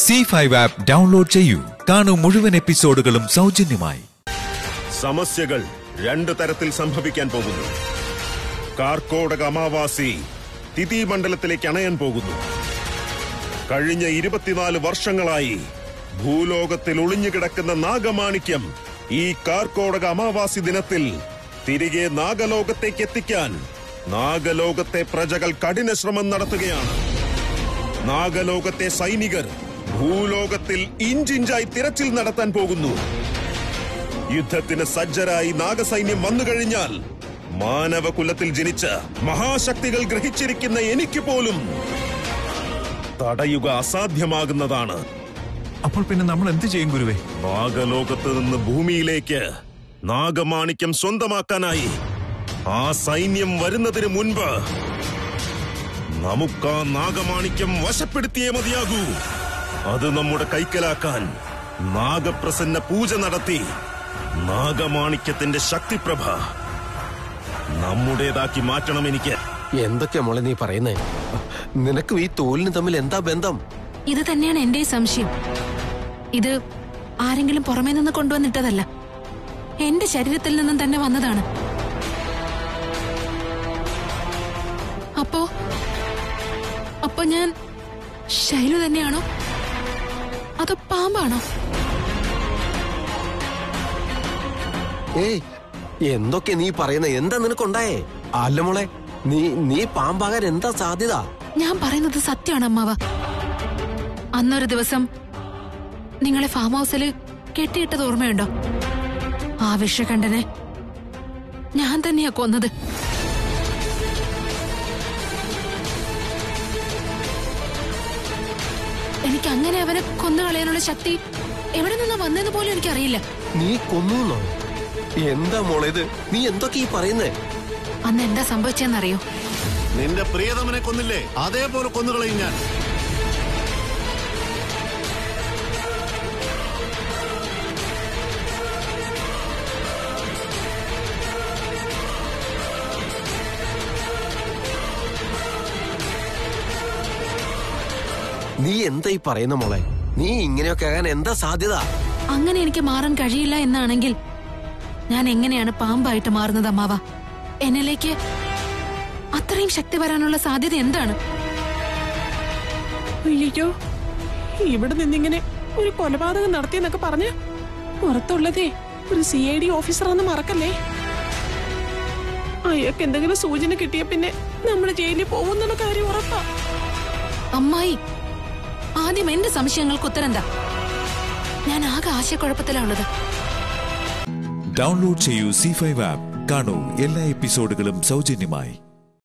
C five app download ചെയ്യൂ കാണൂ മുഴുവൻ എപ്പിസോഡുകളും സൗജന്യമായി സമസ്യകൾ രണ്ടു തരത്തിൽ സംഭവിക്കാൻ പോകുന്നു കാർക്കോടക അമാവാസി തിഥിമണ്ഡലത്തിലേക്ക് അണയാൻ പോകുന്നു കഴിഞ്ഞ ഇരുപത്തിനാല് വർഷങ്ങളായി ഭൂലോകത്തിൽ ഒളിഞ്ഞുകിടക്കുന്ന നാഗമാണിക്യം ഈ കാർക്കോടക അമാവാസി ദിനത്തിൽ തിരികെ നാഗലോകത്തേക്ക് എത്തിക്കാൻ നാഗലോകത്തെ പ്രജകൾ കഠിന ശ്രമം നടത്തുകയാണ് നാഗലോകത്തെ സൈനികർ ഭൂലോകത്തിൽ ഇഞ്ചിഞ്ചായി തിരച്ചിൽ നടത്താൻ പോകുന്നു യുദ്ധത്തിന് സജ്ജരായി നാഗസൈന്യം വന്നു കഴിഞ്ഞാൽ മാനവകുലത്തിൽ ജനിച്ച മഹാശക്തികൾ ഗ്രഹിച്ചിരിക്കുന്ന എനിക്ക് പോലും തടയുക അസാധ്യമാകുന്നതാണ് അപ്പോൾ പിന്നെ നമ്മൾ എന്ത് ചെയ്യും ഗുരുവേ നാഗലോകത്ത് നിന്ന് ഭൂമിയിലേക്ക് നാഗമാണിക്യം സ്വന്തമാക്കാനായി ആ സൈന്യം വരുന്നതിന് മുൻപ് നമുക്ക് ആ നാഗമാണിക്യം വശപ്പെടുത്തിയേ മതിയാകൂ അത് നമ്മുടെ കൈക്കലാക്കാൻ നാഗപ്രസന്ന പൂജ നടത്തി നാഗമാണിക്യത്തിന്റെ ശക്തിപ്രഭ നമ്മുടേതാക്കി മാറ്റണം എനിക്ക് എന്തൊക്കെയാ മോളെ നീ പറയുന്നേ നിനക്കും ഈ തോലിന് തമ്മിൽ എന്താ ബന്ധം ഇത് തന്നെയാണ് എന്റെ സംശയം ഇത് ആരെങ്കിലും പുറമേ നിന്ന് കൊണ്ടുവന്നിട്ടതല്ല എന്റെ ശരീരത്തിൽ നിന്നും തന്നെ വന്നതാണ് അപ്പോ അപ്പോ ഞാൻ ശൈലു തന്നെയാണോ അതോ പാമ്പാണോ ഏയ് എന്തൊക്കെ നീ പറയുന്ന എന്താ നിനക്കുണ്ടായേ അല്ല മോളെ നീ നീ പാമ്പാകാൻ എന്താ സാധ്യത ഞാൻ പറയുന്നത് സത്യമാണ് അമ്മാവ അന്നൊരു ദിവസം നിങ്ങളെ ഫാം ഹൗസിൽ കെട്ടിയിട്ടത് ഓർമ്മയുണ്ടോ ആ വിഷകണ്ഠനെ ഞാൻ തന്നെയാ കൊന്നത് എനിക്ക് അങ്ങനെ അവനെ കൊന്നുകളയാനുള്ള ശക്തി എവിടെ നിന്നാ വന്നതെന്ന് പോലും എനിക്കറിയില്ല നീ കൊന്നൂന്നോ എന്താ മോളെ ഇത് നീ എന്തൊക്കെ ഈ പറയുന്നേ അന്ന് എന്താ സംഭവിച്ചെന്നറിയോ നിന്റെ പ്രിയതമനെ കൊന്നില്ലേ അതേപോലെ കൊന്നുകളയും ഞാൻ നീ എന്താ ഈ പറയുന്ന മോളെ നീ ഇങ്ങനെയൊക്കെ ആകാൻ എന്താ സാധ്യത അങ്ങനെ എനിക്ക് മാറാൻ കഴിയില്ല എന്നാണെങ്കിൽ ഞാൻ എങ്ങനെയാണ് പാമ്പായിട്ട് മാറുന്നത് അമ്മാവ എന്നിലേക്ക് അത്രയും ശക്തി വരാനുള്ള സാധ്യത എന്താണ് അയ്യോ ഇവിടെ നിന്നിങ്ങനെ ഒരു കൊലപാതകം നടത്തിയെന്നൊക്കെ പറഞ്ഞ് പുറത്തുള്ളതേ ഒരു സി ഐ ഡി ഓഫീസറാന്ന് മറക്കല്ലേ അയാൾക്ക് എന്തെങ്കിലും സൂചന കിട്ടിയ പിന്നെ നമ്മൾ ജയിലിൽ പോകുന്നുള്ള കാര്യം ഉറപ്പാ അമ്മായി ആദ്യം എന്റെ സംശയങ്ങൾക്ക് ഉത്തരം ഞാൻ ആകെ ആശയക്കുഴപ്പത്തിലാണുള്ളത് ഡൗൺലോഡ് ചെയ്യൂ സി ഫൈവ് ആപ്പ് കാണൂ എല്ലാ എപ്പിസോഡുകളും സൗജന്യമായി